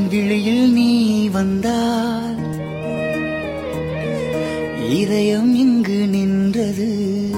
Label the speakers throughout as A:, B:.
A: விழியில் நீ வந்தால் இதயம் இங்கு நின்றது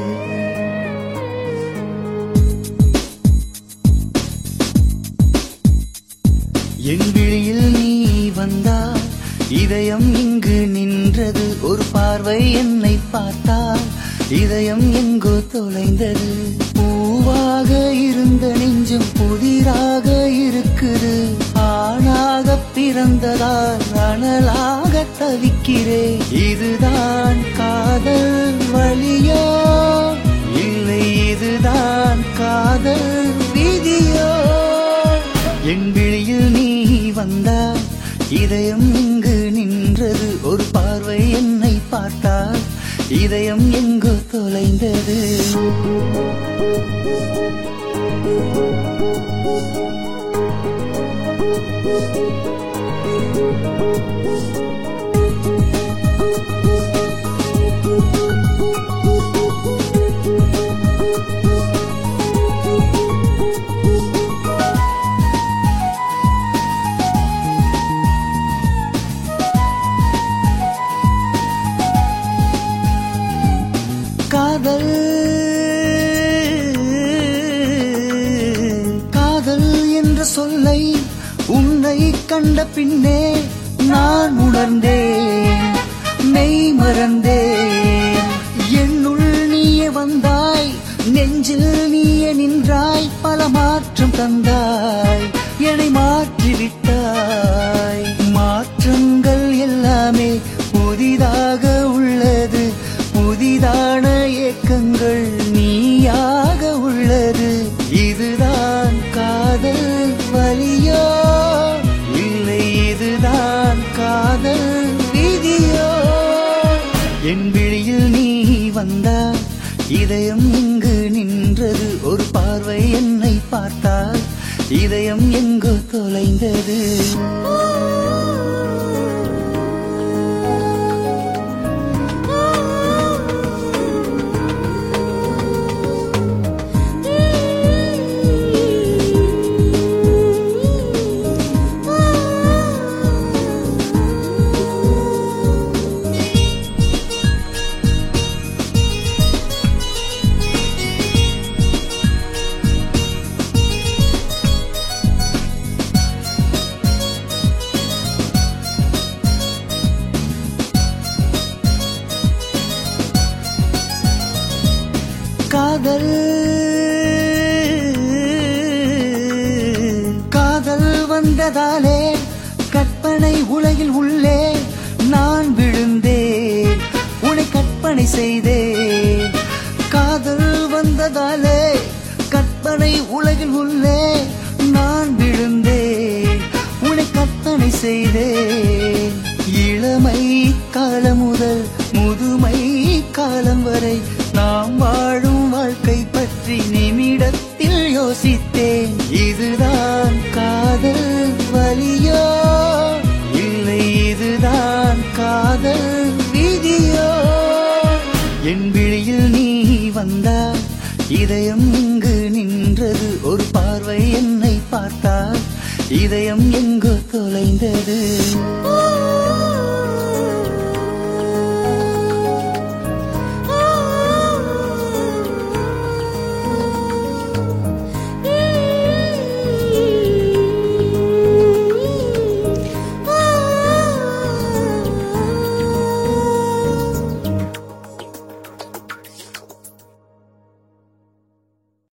A: என் விழியில் நீ வந்தால் இதயம் இங்கு நின்றது ஒரு பார்வை என்னை பார்த்தால் இதயம் எங்கோ தொலைந்தது பூவாக இருந்த நெஞ்சம் புதிராக இருக்குது ஆணாக பிறந்ததால் அனலாக தவிக்கிறேன் இதுதான் காதல் வழியோ இல்லை இதுதான் காதல் விதியோ என் விழியில் நீ வந்தால் இதயம் இங்கு நின்றது ஒரு பார்வை என்னை பார்த்தால் இதயம் எங்கோ தொலைந்தது காதல் காதல் என்ற சொல்லை உன்னை கண்ட பின்னே நான் உணர்ந்தேன் மெய் மறந்தேன் என்னுள் நீயே வந்தாய் நெஞ்சில் நீயே நின்றாய் பல மாற்றம் தந்தாய் என்னை மாற்றிவிட்டாய் மாற்றங்கள் எல்லாமே புதிதாக உள்ளது புதிதான ஏக்கங்கள் நீயாக உள்ளது இதுதான் காதல் வலியோ இல்லை இதுதான் காதல் விதியோ என் விழியில் நீ வந்தால் இதயம் இங்கு நின்றது ஒரு பார்வை என்னை பார்த்தால் இதயம் எங்கோ தொலைந்தது காதல் காதல் வந்ததாலே கற்பனை உலகில் உள்ளே நான் விழுந்தேன் உன்னை கற்பனை செய்தேன் காதல் வந்ததாலே கற்பனை உலகில் உள்ளே நான் விழுந்தேன் உன்னை கற்பனை செய்தேன் இளமை காலம் முதல் முதுமை காலம் வரை நாம் வாழும் வாழ்க்கை பற்றி நிமிடத்தில் யோசித்தேன் இதுதான் காதல் வலியோ இல்லை இதுதான் காதல் விதியோ என் விழியில் நீ வந்தால் இதயம் இங்கு நின்றது ஒரு பார்வை என்னை பார்த்தால் இதயம் எங்கோ தொலைந்தது